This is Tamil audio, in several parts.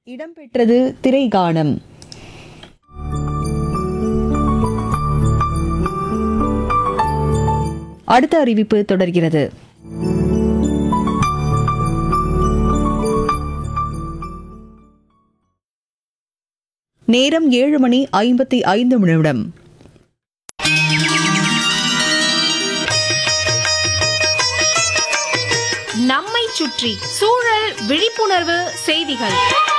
இடம்பெற்றது திரைகானம் அடுத்த அறிவிப்பு தொடர்கிறது நேரம் ஏழு மணி ஐம்பத்தி ஐந்து நிமிடம் நம்மை சுற்றி சூழல் விழிப்புணர்வு செய்திகள்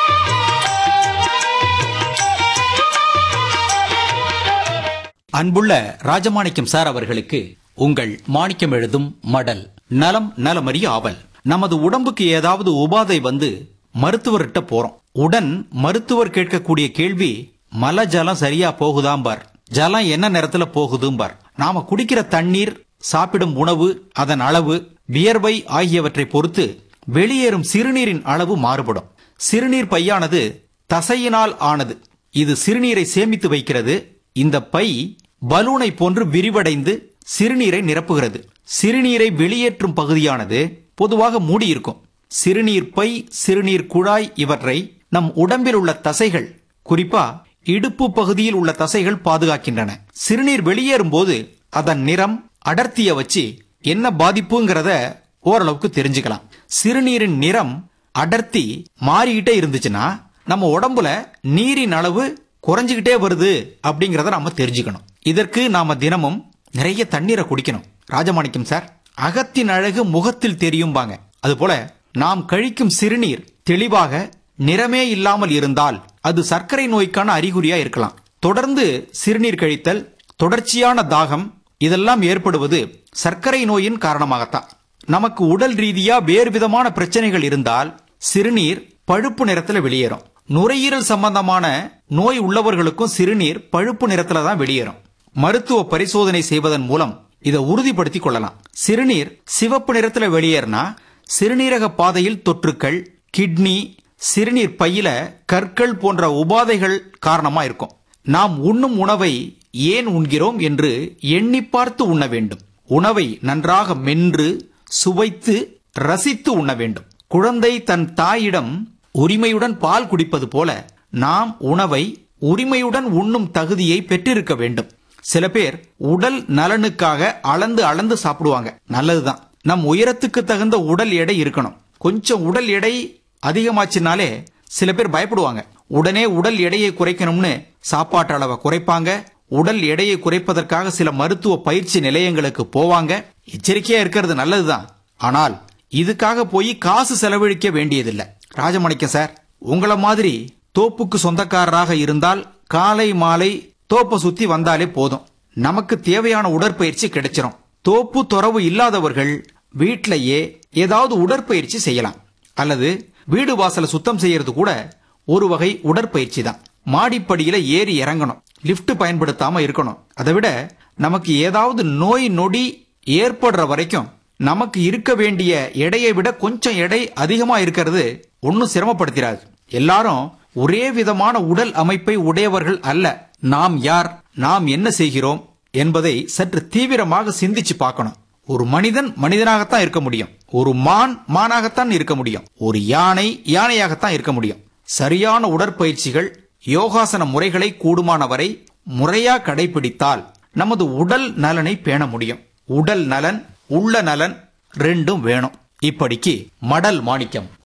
அன்புள்ள ராஜமாணிக்கம் சார் அவர்களுக்கு உங்கள் மாணிக்கம் எழுதும் மடல் நலம் நலமறிய ஆவல் நமது உடம்புக்கு ஏதாவது உபாதை வந்து மருத்துவர்கிட்ட போறோம் உடன் மருத்துவர் கேட்கக்கூடிய கேள்வி மல ஜலம் சரியா போகுதாம் பார் ஜலம் என்ன நேரத்துல போகுதும் பார் நாம குடிக்கிற தண்ணீர் சாப்பிடும் உணவு அதன் அளவு வியர்வை ஆகியவற்றை பொறுத்து வெளியேறும் சிறுநீரின் அளவு மாறுபடும் சிறுநீர் பையானது தசையினால் ஆனது இது சிறுநீரை சேமித்து வைக்கிறது இந்த பை பலூனை போன்று விரிவடைந்து சிறுநீரை நிரப்புகிறது சிறுநீரை வெளியேற்றும் பகுதியானது பொதுவாக மூடியிருக்கும் சிறுநீர் பை சிறுநீர் குழாய் இவற்றை நம் உடம்பில் உள்ள தசைகள் குறிப்பா இடுப்பு பகுதியில் உள்ள தசைகள் பாதுகாக்கின்றன சிறுநீர் வெளியேறும் போது அதன் நிறம் அடர்த்திய வச்சு என்ன பாதிப்புங்கிறத ஓரளவுக்கு தெரிஞ்சுக்கலாம் சிறுநீரின் நிறம் அடர்த்தி மாறிக்கிட்டே இருந்துச்சுன்னா நம்ம உடம்புல நீரின் அளவு குறைஞ்சுக்கிட்டே வருது அப்படிங்கறத நாம தெரிஞ்சுக்கணும் இதற்கு நாம தினமும் நிறைய தண்ணீரை குடிக்கணும் ராஜமாணிக்கம் சார் அகத்தின் அழகு முகத்தில் தெரியும்பாங்க அதுபோல நாம் கழிக்கும் சிறுநீர் தெளிவாக நிறமே இல்லாமல் இருந்தால் அது சர்க்கரை நோய்க்கான அறிகுறியா இருக்கலாம் தொடர்ந்து சிறுநீர் கழித்தல் தொடர்ச்சியான தாகம் இதெல்லாம் ஏற்படுவது சர்க்கரை நோயின் காரணமாகத்தான் நமக்கு உடல் ரீதியா வேறு விதமான பிரச்சனைகள் இருந்தால் சிறுநீர் பழுப்பு நிறத்துல வெளியேறும் நுரையீரல் சம்பந்தமான நோய் உள்ளவர்களுக்கும் சிறுநீர் பழுப்பு நிறத்துல தான் வெளியேறும் மருத்துவ பரிசோதனை செய்வதன் மூலம் இதை உறுதிப்படுத்திக் கொள்ளலாம் சிறுநீர் சிவப்பு நிறத்துல வெளியேறினா சிறுநீரக பாதையில் தொற்றுக்கள் கிட்னி சிறுநீர் பையில கற்கள் போன்ற உபாதைகள் காரணமா இருக்கும் நாம் உண்ணும் உணவை ஏன் உண்கிறோம் என்று எண்ணி பார்த்து உண்ண வேண்டும் உணவை நன்றாக மென்று சுவைத்து ரசித்து உண்ண வேண்டும் குழந்தை தன் தாயிடம் உரிமையுடன் பால் குடிப்பது போல நாம் உணவை உரிமையுடன் உண்ணும் தகுதியை பெற்றிருக்க வேண்டும் சில பேர் உடல் நலனுக்காக அளந்து அளந்து சாப்பிடுவாங்க நல்லதுதான் நம் உயரத்துக்கு தகுந்த உடல் எடை இருக்கணும் கொஞ்சம் உடல் எடை அதிகமாச்சுனாலே சில பேர் பயப்படுவாங்க உடனே உடல் எடையை குறைக்கணும்னு சாப்பாட்டு அளவை குறைப்பாங்க உடல் எடையை குறைப்பதற்காக சில மருத்துவ பயிற்சி நிலையங்களுக்கு போவாங்க எச்சரிக்கையா இருக்கிறது நல்லதுதான் ஆனால் இதுக்காக போய் காசு செலவழிக்க வேண்டியதில்லை ராஜமாணிக்கம் சார் உங்களை மாதிரி தோப்புக்கு சொந்தக்காரராக இருந்தால் காலை மாலை தோப்பை சுத்தி வந்தாலே போதும் நமக்கு தேவையான உடற்பயிற்சி கிடைச்சிரும் தோப்பு துறவு இல்லாதவர்கள் வீட்டிலேயே ஏதாவது உடற்பயிற்சி செய்யலாம் அல்லது வீடு வாசலை சுத்தம் செய்யறது கூட ஒரு வகை உடற்பயிற்சி தான் மாடிப்படியில ஏறி இறங்கணும் லிஃப்ட் பயன்படுத்தாம இருக்கணும் அதை விட நமக்கு ஏதாவது நோய் நொடி ஏற்படுற வரைக்கும் நமக்கு இருக்க வேண்டிய எடையை விட கொஞ்சம் எடை அதிகமா இருக்கிறது ஒன்னும் சிரமப்படுத்திடாது எல்லாரும் ஒரே விதமான உடல் அமைப்பை உடையவர்கள் அல்ல நாம் யார் நாம் என்ன செய்கிறோம் என்பதை சற்று தீவிரமாக சிந்திச்சு பார்க்கணும் ஒரு மனிதன் மனிதனாகத்தான் இருக்க முடியும் ஒரு மான் மானாகத்தான் இருக்க முடியும் ஒரு யானை யானையாகத்தான் இருக்க முடியும் சரியான உடற்பயிற்சிகள் யோகாசன முறைகளை கூடுமானவரை முறையா கடைபிடித்தால் நமது உடல் நலனை பேண முடியும் உடல் நலன் உள்ள நலன் ரெண்டும் வேணும் இப்படிக்கு மடல் மாணிக்கம்